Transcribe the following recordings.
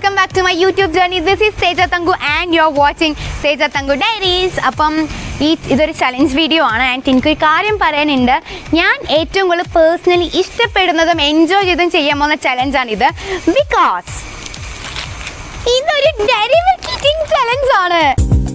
Welcome back to my YouTube journey this is Teja Thanku and you are watching Teja Thanku diaries അപ്പം ഈ ഇതൊരു challenge video ആണ് and എനിക്കൊരു കാര്യം പറയാനുണ്ട് ഞാൻ ഏറ്റവും കൂടുതൽ പേഴ്സണലി ഇഷ്ടപ്പെടുന്നതും എൻജോയ് ചെയ്തും ചെയ്യാൻ പോകുന്ന ചലഞ്ചാണിത് ബിക്കോസ് ഇതൊരു ഡയറി മിൽക്ക് ഈറ്റിംഗ് ചലഞ്ച് ആണ്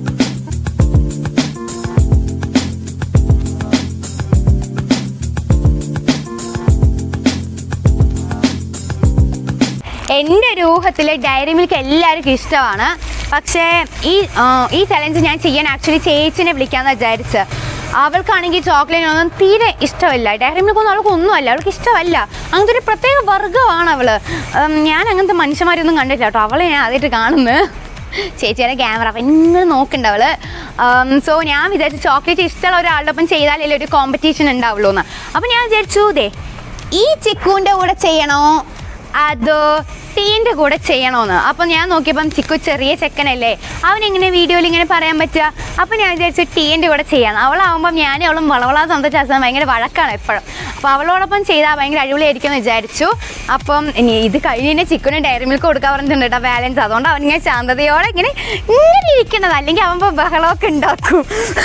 എൻ്റെ ഒരു ഊഹത്തിൽ ഡയറി മിൽക്ക് എല്ലാവർക്കും ഇഷ്ടമാണ് പക്ഷേ ഈ ആ, ഈ ചലഞ്ച് ഞാൻ ചെയ്യാൻ ആക്ച്വലി ചേച്ചിനെ വിളിക്കാമെന്ന് വിചാരിച്ച് അവൾക്കാണെങ്കിൽ ചോക്ലേറ്റ് ഒന്നും തീരെ ഇഷ്ടമല്ല ഡയറി മിൽക്ക് ഒന്നും അവൾക്ക് ഒന്നുമല്ല അവൾക്ക് ഇഷ്ടമല്ല അങ്ങനത്തെ ഒരു പ്രത്യേക വർഗ്ഗമാണ് അവള് ഉം, ഞാൻ അങ്ങനത്തെ മനുഷ്യന്മാരൊന്നും കണ്ടില്ല കേട്ടോ അവളെ ഞാൻ ആദ്യമായിട്ട് കാണുന്നത് ചേച്ചിയുടെ ക്യാമറ അപ്പം നിങ്ങൾ നോക്കണ്ട അവള് സോ ഞാൻ വിചാരിച്ചു ചോക്ലേറ്റ് ഇഷ്ടമുള്ള ഒരാളുടെ ഒപ്പം ചെയ്താലേ ഒരു കോമ്പറ്റീഷൻ ഉണ്ടാവുള്ളൂ എന്ന് അപ്പം ഞാൻ വിചാരിച്ചു ദേ ഈ ചിക്കുവിൻ്റെ കൂടെ ചെയ്യണോ അതോ ടീൻ്റെ കൂടെ ചെയ്യണോന്ന് അപ്പം ഞാൻ നോക്കിയപ്പം ചിക്കു ചെറിയ ചെക്കനല്ലേ അവൻ എങ്ങനെ വീഡിയോയിൽ ഇങ്ങനെ പറയാൻ പറ്റുക അപ്പം ഞാൻ വിചാരിച്ചു ടീൻ്റെ കൂടെ ചെയ്യാം അവളാവുമ്പം ഞാനും അവളും വളവളാ സംസാരിച്ചാൽ ഭയങ്കര വഴക്കാണ് എപ്പോഴും അപ്പോൾ അവളോടൊപ്പം ചെയ്താൽ ഭയങ്കര അടിപൊളിയായിരിക്കും എന്ന് വിചാരിച്ചു അപ്പം ഇനി ഇത് കഴിഞ്ഞ് കഴിഞ്ഞാൽ ചിക്കുന് ഡയറി മിൽക്ക് കൊടുക്കാൻ പറഞ്ഞിട്ടുണ്ട് കേട്ടോ ബാലൻസ് അതുകൊണ്ട് അവനിങ്ങനെ ശാന്തതയോടെ ഇങ്ങനെ ഇങ്ങനെ ഇരിക്കണത് അല്ലെങ്കിൽ അവൻ ഇപ്പൊ ബഹളമൊക്കെ ഉണ്ടാക്കും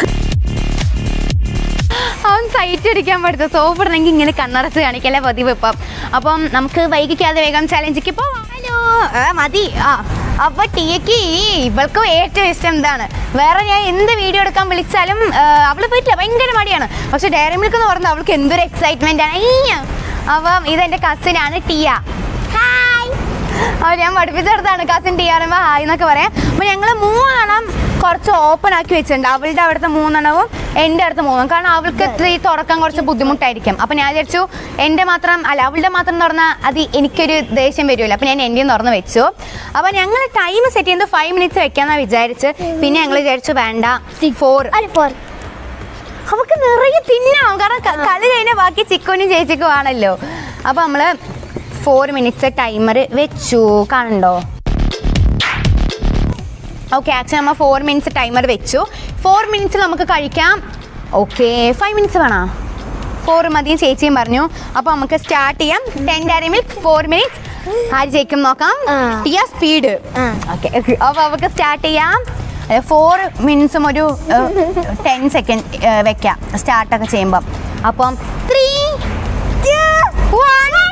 അവൻ സൈറ്റ് അടിക്കാൻ പറ്റും സോപ്പിടണമെങ്കിൽ ഇങ്ങനെ കണ്ണടച്ച് കാണിക്കല്ലേ പതിവ് ഇപ്പം അപ്പം നമുക്ക് വൈകിക്കാതെ വേഗം ചലഞ്ചിക്ക് പോവാലോ ആ, മതി ആ അപ്പൊ ടീക്ക് ഇവൾക്ക് ഏറ്റവും ഇഷ്ടം എന്താണ് വേറെ ഞാൻ എന്ത് വീഡിയോ എടുക്കാൻ വിളിച്ചാലും ആ, അവള് പറ്റില്ല ഭയങ്കര മടിയാണ് പക്ഷെ ഡയറി മിൽക്ക് എന്ന് പറഞ്ഞാൽ അവൾക്ക് എന്തൊരു എക്സൈറ്റ്മെന്റ് ആണ് അയ്യ. അപ്പം ഇതെന്റെ കസിനാണ് ടിയ ഹായ് അപ്പോൾ ഞാൻ പഠിപ്പിച്ചെടുത്താണ് കസിൻ ടി ആർ ഹായ് എന്നൊക്കെ പറയാം അപ്പോൾ ഞങ്ങൾ മൂന്നെണ്ണം കുറച്ച് ഓപ്പൺ ആക്കി വെച്ചിട്ടുണ്ട് അവളുടെ അവിടുത്തെ മൂന്നെണ്ണവും എൻ്റെ അടുത്ത മൂന്നും കാരണം അവൾക്ക് ഇത്തിരി തുറക്കാൻ കുറച്ച് ബുദ്ധിമുട്ടായിരിക്കും അപ്പോൾ ഞാൻ വിചാരിച്ചു എൻ്റെ മാത്രം അല്ല അവളുടെ മാത്രം തുറന്നാൽ അത് എനിക്കൊരു ദേഷ്യം വരുമല്ലോ അപ്പോൾ ഞാൻ എൻ്റെയും തുറന്ന് വെച്ചു അപ്പോൾ ഞങ്ങൾ ടൈം സെറ്റ് ചെയ്യുന്നത് ഫൈവ് മിനിറ്റ്സ് വെക്കാമെന്നാണ് വിചാരിച്ച് പിന്നെ ഞങ്ങൾ വിചാരിച്ചു വേണ്ട ഫോർ അല്ല ഫോർ അവൾക്ക് നിറയെ തിന്നണം കാരണം ക- കളി കഴിഞ്ഞാൽ ബാക്കി ചിക്കനും ചേച്ചിക്കും ആണല്ലോ അപ്പൊ നമ്മള് ഫോർ മിനിറ്റ്സ് ടൈമർ വെച്ചു കാണണ്ടോ ഓക്കെ ആക്ച്വലി നമ്മൾ ഫോർ മിനിറ്റ്സ് ടൈമർ വെച്ചു ഫോർ മിനിറ്റ്സ് നമുക്ക് കഴിക്കാം ഓക്കെ ഫൈവ് മിനിറ്റ്സ് വേണോ ഫോർ മതിയും ചേച്ചിയും പറഞ്ഞു അപ്പോൾ നമുക്ക് സ്റ്റാർട്ട് ചെയ്യാം ten Dairy Milk four minutes ആര് ജയിക്കും നോക്കാം ആ. ടിയ സ്പീഡ് ആ. ഓക്കെ അപ്പോൾ നമുക്ക് സ്റ്റാർട്ട് ചെയ്യാം ഫോർ മിനിറ്റ്സും ഒരു ടെൻ സെക്കൻഡ് വെക്കാം സ്റ്റാർട്ടൊക്കെ ചെയ്യുമ്പം അപ്പം ത്രീ വൺ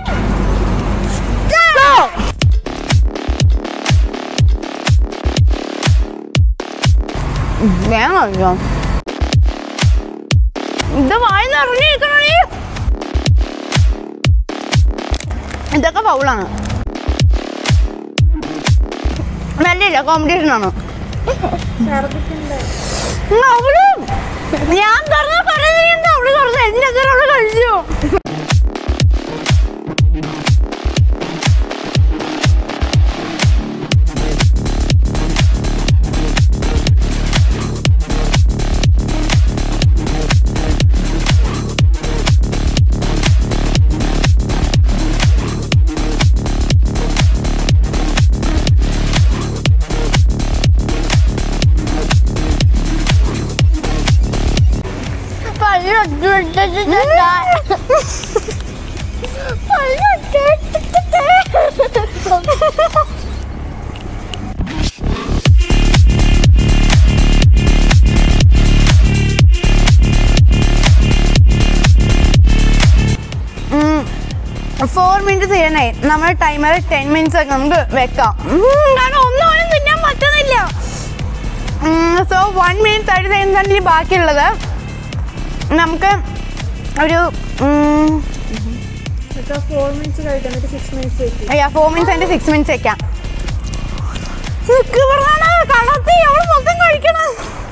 വേഗം കഴിച്ചോ ഇത് വായി നിറഞ്ഞിരിക്കണേ ഇതൊക്കെ പൗളാണ് നല്ലില്ല കോമ്പറ്റീഷൻ ആണ് ഉം, അവള് ഞാൻ തുറന്ന പറയുന്നത് അവള് തുറന്ന് എന്റെ അത്ര അവള് കഴിച്ചു ഫോർ മിനിറ്റ് തീരണേ നമ്മുടെ ടൈമർ ടെൻ മിനിറ്റ്സ് ഒക്കെ നമുക്ക് വെക്കാം ഉം, കാരണം ഒന്നും അവനും തിന്നാൻ പറ്റുന്നില്ല so one minute thirty seconds ബാക്കിയുള്ളത് നമുക്ക് ഒരു ഫോർ മിനിറ്റ്സ് കഴിക്കാൻ ഒരു സിക്സ് മിനിറ്റ്സ് വെക്കും four minutes and six minutes വെക്കാം നിക്ക് പറഞ്ഞാണ് കടത്തി അവള് മൊത്തം കഴിക്കണം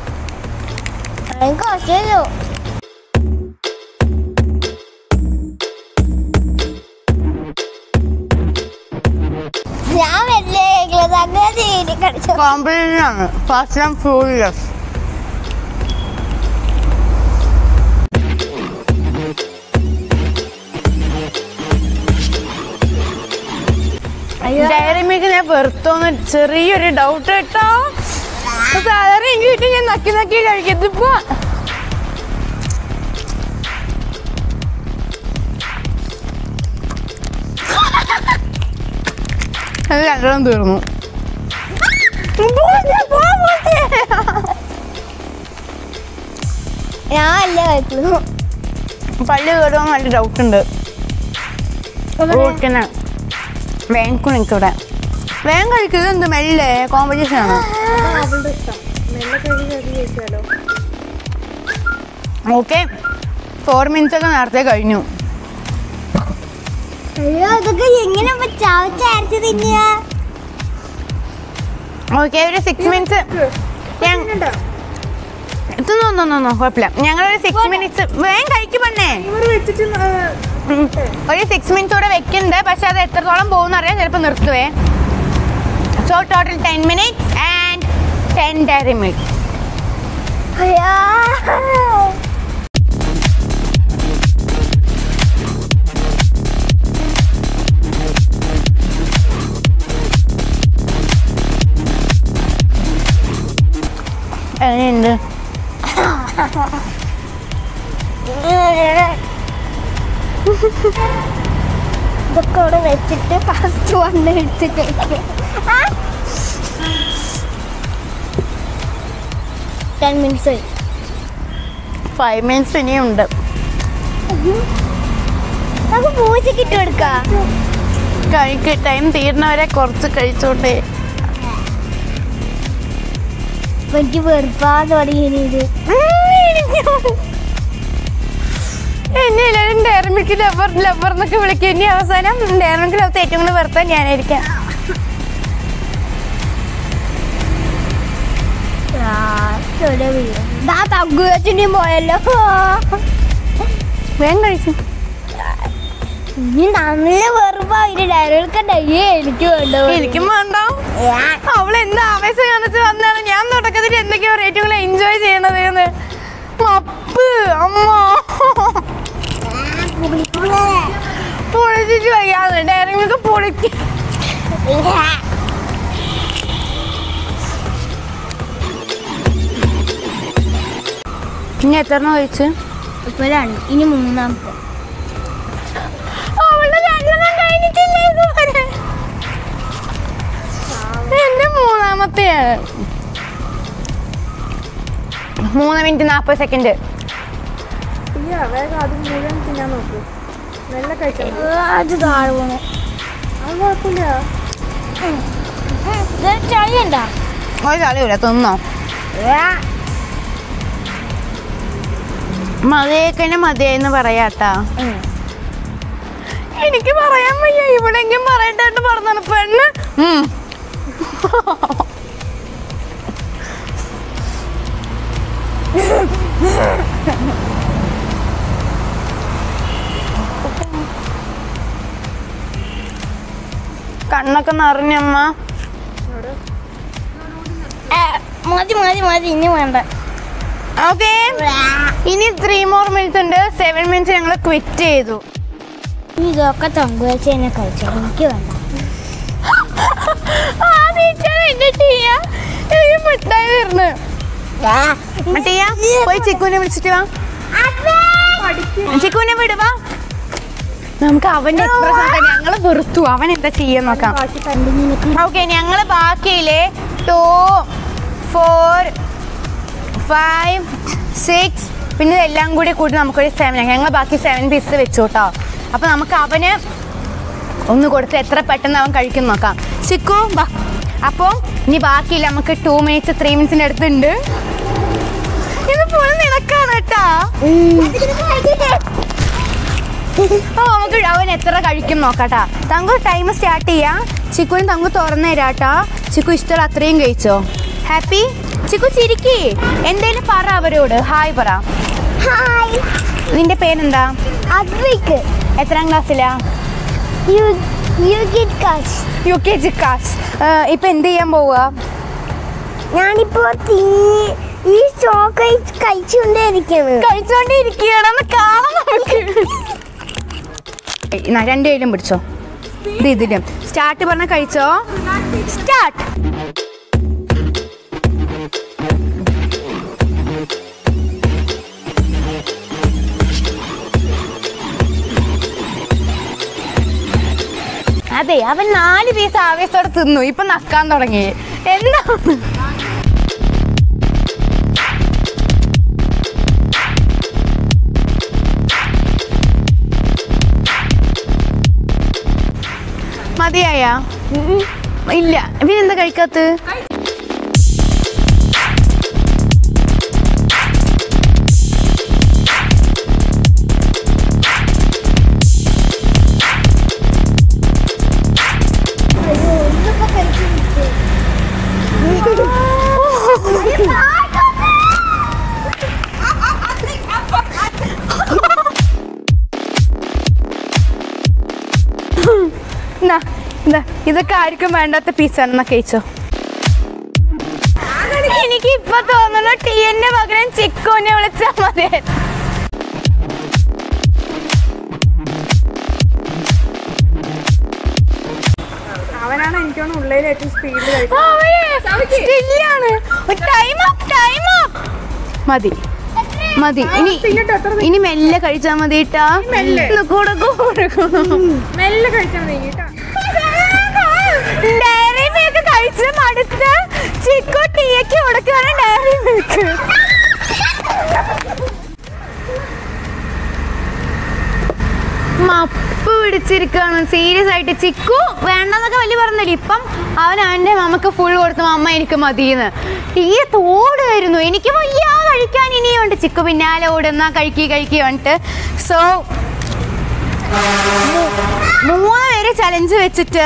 കുറച്ചല്ലോ ഞാൻ വലിയ അങ്ങനെ തീരെ കഴിച്ചു കോമ്പറ്റീഷൻ ആണ് fast and furious Dairy Milk ഞാൻ വെറുത്തോന്ന് ചെറിയൊരു ഡൗട്ട് കേട്ടോ സാധാരണ എനിക്ക് കിട്ടി ഞാൻ നക്കി നക്കി കഴിക്കത്തിപ്പോ അത് രണ്ടെണ്ണം തീർന്നു ഞാൻ അല്ലേ കഴിക്കുന്നു പല്ല് കയറുമോ നല്ല ഡൗട്ട് ഉണ്ട് റൂട്ടിന് വേഗം എനിക്കിവിടെ വേഗം കഴിക്കുക എന്ത് മെല്ലെ കോമ്പറ്റീഷൻ ആണ് അവളുടെ ഇഷ്ടം മെല്ലെ കഴുകി കഴുകി കഴിച്ചാലോ ഓക്കെ ഫോർ മിനിറ്റ്സ് ഒക്കെ നേരത്തെ കഴിഞ്ഞു അയ്യോ ഇതൊക്കെ എങ്ങനെ ചാവച്ചരച്ച് തിന്നുക ഓക്കെ ഒരു സിക്സ് മിനിറ്റ്സ് ഇതൊന്നും കുഴപ്പമില്ല ഞങ്ങളൊരു സിക്സ് മിനിറ്റ്സ് വേഗം കഴിക്കും പെണ്ണേ വെച്ചിട്ട് ഉം. ഒരു സിക്സ് മിനിറ്റ്സ് കൂടെ വെക്കുന്നുണ്ട് പക്ഷെ അത് എത്രത്തോളം പോകുന്ന അറിയാം ചിലപ്പോൾ നിർത്തുവേ so total ten minutes and ten dairy minutes അയ്യോ എങ്ങനെയുണ്ട് ഇതൊക്കെ അവിടെ വെച്ചിട്ട് ഫസ്റ്റ് വന്ന് എടുത്തിട്ട് ടെൻ മിനിറ്റ്സ് ആയി ഫൈവ് മിനിറ്റ്സ് ഇനിയുണ്ട് നമുക്ക് പൂച്ചക്ക് ഇട്ട് കൊടുക്കാം കഴിക്ക് ടൈം തീരുന്നവരെ കുറച്ച് കഴിച്ചോട്ടെ എനിക്ക് വെറുപ്പാൻ തുടങ്ങിയത് എന്നെ എല്ലാവരും ഡയറമിക്ക് ലവർ ലവർ എന്നൊക്കെ വിളിക്കും ഇനി അവസാനം ഡയറമിക്ക് ലവത്ത് ഏറ്റവും കൂടുതൽ വെറുത്ത ഞാനായിരിക്കാം തങ്കുവച്ചിനും പോയല്ലോ വേഗം കഴിച്ചു ഇനി നല്ല വെറുപ്പായിട്ട് ഡയറെടുക്കണ്ടേ എനിക്ക് വേണ്ട എനിക്കും വേണ്ട അവൾ എന്ത് ആവേശം കാണിച്ച് വന്നാണ് ഞാൻ തുടക്കത്തിൽ എന്തൊക്കെയോ ഏറ്റവും കൂടുതൽ എൻജോയ് ചെയ്യണത് എന്ന് മപ്പ് അമ്മ പൊളിച്ചിട്ട് വയ്യാതെ ഡയറമിക്ക് പൊളിക്ക് ഇനി എത്ര എണ്ണം കഴിച്ച് ഇപ്പോഴാണ് ഇനി മൂന്നാമത്തെ അവളുടെ രണ്ടെണ്ണം കഴിഞ്ഞിട്ടില്ല ഇതുവരെ എന്റെ മൂന്നാമത്തെയാണ് മൂന്ന് മിനിറ്റ് നാൽപ്പത് സെക്കൻഡ് ഇല്ല വേഗം അത് മുഴുവൻ തിന്നാൻ നോക്കൂ നല്ല കഴിക്കാം അത് താഴെ പോണു അത് കുഴപ്പമില്ല ചളിയുണ്ടോ ഒരു കളിയില്ല തിന്നോ മതിയേക്കന്നെ മതിയെന്ന് പറയാട്ടാ എനിക്ക് പറയാൻ വയ്യ ഇവിടെങ്കിലും പറയട്ടെ എന്ന് പറഞ്ഞാണ് പെണ്ണ് ഉം. കണ്ണൊക്കെ നിറഞ്ഞമ്മ മതി മതി മതി ഇനി വേണ്ട ഓക്കെ ഇനി ത്രീ മോർ മിനിറ്റ്സ് ഉണ്ട് സെവൻ മിനിറ്റ്സ് ഞങ്ങൾ ക്വിറ്റ് ചെയ്തു ഇതൊക്കെ തങ്കുവച്ച് എന്നെ കഴിച്ചു എനിക്ക് വേണ്ട മിഠായി വരുന്നു ടിയ പോയി ചിക്കുനെ വിളിച്ചിട്ട് വാ ചിക്കുനെ വിടുവാ നമുക്ക് അവന്റെ എക്സ്പ്രഷൻ ഞങ്ങൾ വെറുത്തു അവൻ എന്താ ചെയ്യാൻ നോക്കാം ബാക്കി കണ്ടു നിനക്ക് ഓക്കെ ഞങ്ങൾ ബാക്കിയില്ലേ ടു ഫോർ ഫൈവ് സിക്സ് പിന്നെ ഇതെല്ലാം കൂടി കൂട്ടി നമുക്കൊരു സെവൻ ഞങ്ങൾ ബാക്കി സെവൻ പീസ് വെച്ചു കേട്ടോ അപ്പൊ നമുക്ക് അവന് ഒന്ന് കൊടുത്ത് എത്ര പെട്ടെന്ന് അവൻ കഴിക്കും നോക്കാം ചിക്കു ബാ അപ്പോൾ ഇനി ബാക്കിയില്ല നമുക്ക് ടു മിനിറ്റ്സ് ത്രീ മിനിറ്റ്സിൻ്റെ അടുത്തുണ്ട് ഇത് ഫുൾ നിനക്കാണ് കേട്ടാ അപ്പൊ നമുക്ക് അവൻ എത്ര കഴിക്കും നോക്കാട്ടാ തങ്കു ടൈം സ്റ്റാർട്ട് ചെയ്യാം ചിക്കുവിന് തങ്കു തുറന്നു തരാട്ടാ ചിക്കു ഇഷ്ടമുള്ള അത്രയും കഴിച്ചോ ഹാപ്പി ചിക്കു ചിരിക്കി എന്തേലും പറ അവരോട് ഹായ് പറ ഹായ് നിന്റെ പേരെന്താ അദ്വൈക്ക് എത്രാം ക്ലാസ്സിലാ യു യു ഗെറ്റ് കാശ് യു കെ ജി ക്ലാസ് ഇപ്പൊ എന്ത് ചെയ്യാൻ പോവുക ഞാനിപ്പോ തീ ഈ ചോക്ലേറ്റ് കഴിച്ചുകൊണ്ടേ ഇരിക്കുന്നു കഴിച്ചോണ്ടിരിക്കുകയാണെന്ന് കാണാം നമുക്ക് എന്നാ, രണ്ട് കയ്യിലും പിടിച്ചോ ഇത് ഇതിലും സ്റ്റാർട്ട് പറഞ്ഞ കഴിച്ചോ സ്റ്റാർട്ട് അതെ അവൻ നാല് പീസ് ആവേശത്തോടെ തിന്നു ഇപ്പൊ നക്കാൻ തുടങ്ങി എന്താണ് മതിയായ ഇല്ല പിന്നെന്താ കഴിക്കാത്ത അയ്യോ ഇതൊക്കെ കഴിച്ചിട്ട് എന്നാ ഇതാ ഇതൊക്കെ ആർക്കും വേണ്ടാത്ത പീസാണെന്നാ കഴിച്ചോ എനിക്ക് ഇപ്പൊ തോന്നുന്നു ടീന്റെ പകരം ചിക്കുവിനെ വിളിച്ചാ മതി അവനാണ് എനിക്കാണ് ഉള്ളിൽ ഏറ്റവും സ്പീഡിൽ കഴിക്കുന്നത് സ്റ്റില്ലാണ് ടൈം അപ്പ് ടൈം അപ്പ് മതി മതി ഇനി തിന്നിട്ട് എത്ര ഇനി മെല്ലെ കഴിച്ചാ മതി ട്ടാ മെല്ലെ? ഒന്ന് കൂടെ കൊടുക്കണം മെല്ലെ കഴിച്ചാൽ മതി കേട്ടോ ഡയറി മിൽക്ക് കഴിച്ച് മടുത്ത് ചിക്കു ടീക്ക് കൊടുക്കുകയാണ് ഡയറി മിൽക്ക് മപ്പ് പിടിച്ചിരിക്കുകയാണ് സീരിയസ് ആയിട്ട് ചിക്കു വേണ്ടെന്നൊക്കെ വലിയ പറഞ്ഞില്ല ഇപ്പം അവൻ അവൻ്റെ മമ്മക്ക് ഫുൾ കൊടുത്തു അമ്മ എനിക്ക് മതിയെന്ന് ടീ തോടുമായിരുന്നു എനിക്ക് വയ്യ കഴിക്കാൻ ഇനിയുണ്ട് ചിക്കു പിന്നാലെ ഓടുന്ന കഴിക്കി കഴിക്കി പറഞ്ഞിട്ട് സോ മൂന്ന് പേര് ചലഞ്ച് വെച്ചിട്ട്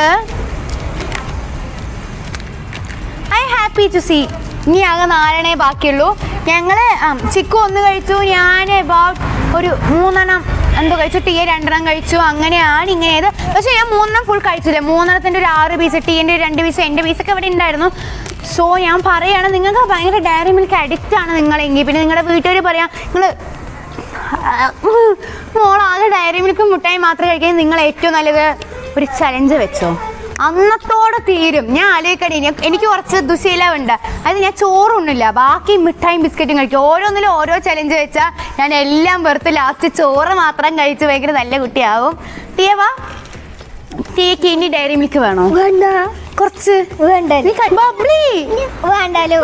ഐ ഹാപ്പി ടു സീ ഇനി ആകെ നാലെണ്ണേ ബാക്കിയുള്ളൂ ഞങ്ങള് ആ, ചിക്കു ഒന്ന് കഴിച്ചു ഞാൻ അബൌട്ട് ഒരു മൂന്നെണ്ണം എന്തോ കഴിച്ചു ടീ രണ്ടെണ്ണം കഴിച്ചു അങ്ങനെയാണ് ഇങ്ങനെ പക്ഷെ ഞാൻ മൂന്നെണ്ണം ഫുൾ കഴിച്ചില്ല മൂന്നെണ്ണത്തിൻ്റെ ഒരു ആറ് പീസ് ടീൻ്റെ രണ്ട് പീസ് എൻ്റെ പീസൊക്കെ ഇവിടെ ഉണ്ടായിരുന്നു സോ ഞാൻ പറയാണ് നിങ്ങൾക്ക് ഭയങ്കര ഡയറി മിൽക്ക് അഡിക്റ്റ് ആണ് നിങ്ങളെങ്കിൽ പിന്നെ നിങ്ങളുടെ വീട്ടുകാർ പറയാം നിങ്ങൾ മോളാകെ ഡയറി മിൽക്കും മുട്ടായി മാത്രം കഴിക്കാൻ നിങ്ങൾ ഏറ്റവും നല്ലത് ഒരു ചലഞ്ച് വെച്ചോ അന്നത്തോടെ തീരും ഞാൻ ആലോചിക്കണേ ഇനി- എനിക്ക് കുറച്ച് ദുശീലമുണ്ട് അത് ഞാൻ ചോറൊന്നുമില്ല ബാക്കി മിഠായും ബിസ്ക്കറ്റും കഴിക്കും ഓരോന്നിലും ഓരോ ചലഞ്ച് വെച്ചാൽ ഞാൻ എല്ലാം വെറുത്ത് ലാസ്റ്റ് ചോറ് മാത്രം കഴിച്ച് ഭയങ്കര നല്ല കുട്ടിയാവും ടീയവാ ടീക്ക് ഇനി ഡയറി മിൽക്ക് വേണോ വേണ്ട കുറച്ച് വേണ്ട നീ കഴി- ബബ്ലി വേണ്ടല്ലോ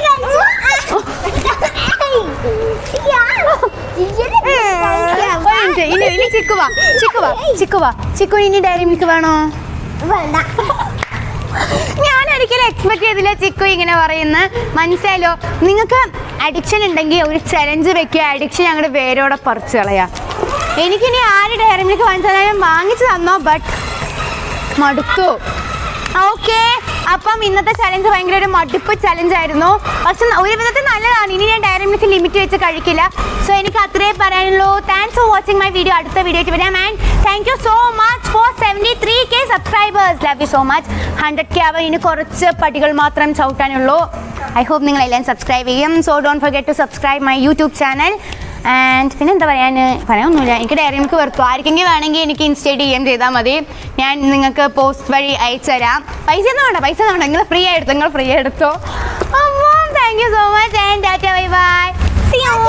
ഒരു മിനിറ്റ്. ഇനി ഇനി ചിക്കുവാ ചിക്കുവാ ചിക്കുവാ ചിക്കു ഇനി ഡയറി മിൽക്ക് വേണോ വേണ്ട ഞാൻ ഒരിക്കലും എക്സ്പെക്ട് ചെയ്തില്ല ചിക്കു ഇങ്ങനെ പറയുന്നത് മനസ്സിലായല്ലോ നിങ്ങൾക്ക് അഡിക്ഷൻ ഉണ്ടെങ്കിൽ ഒരു ചലഞ്ച് വെക്കുക അഡിക്ഷൻ ഞങ്ങളുടെ വേരോടെ പറിച്ചു കളയാം എനിക്കിനി ആര് ഡയറി മിൽക്ക് വാങ്ങിച്ചാലും വാങ്ങിച്ചു തന്നോ ബട്ട് മടുത്തു ഓക്കെ അപ്പം ഇന്നത്തെ ചലഞ്ച് ഭയങ്കര ഒരു മടുപ്പ് ചലഞ്ച് ആയിരുന്നു പക്ഷെ ഒരു വിധത്തിൽ നല്ലതാണ് ഇനി ഞാൻ ഡയറി മിൽക്ക് ലിമിറ്റ് വെച്ച് കഴിക്കില്ല സോ എനിക്ക് അത്രേ പറയാനുള്ളൂ thanks for watching my video അടുത്ത വീഡിയോയ്ക്ക് വരാം and thank you so much for seventy three K subscribers love you so much hundred K ആവാൻ ഇനി കുറച്ച് പടികൾ മാത്രം ചവിട്ടാനുള്ളൂ ഐ ഹോപ്പ് നിങ്ങൾ എല്ലാം സബ്സ്ക്രൈബ് ചെയ്യും so don't forget to subscribe my YouTube channel and പിന്നെ എന്താ പറയാൻ പറയാനൊന്നുമില്ല എനിക്ക് ഡയറി മിൽക്ക് വെറുത്തു ആർക്കെങ്കിലും വേണമെങ്കിൽ എനിക്ക് ഇൻസ്റ്റേ ഡി എം ചെയ്താൽ മതി ഞാൻ നിങ്ങൾക്ക് പോസ്റ്റ് വഴി അയച്ചു തരാം പൈസ ഒന്നും വേണ്ട പൈസ ഒന്നും വേണ്ട നിങ്ങൾ ഫ്രീ എടുത്തോ നിങ്ങൾ ഫ്രീ എടുത്തോ അപ്പം thank you so much and tata bye bye see you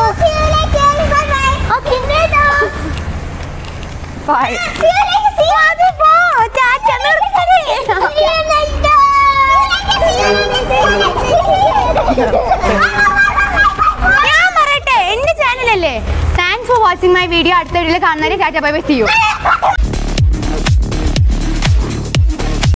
bye അത് പോ ടാറ്റ ഞാൻ പറയട്ടെ എന്റെ ചാനലല്ലേ thanks for watching my video അടുത്ത വീഡിയോയിൽ കാണുന്നവരെ tata bye bye see U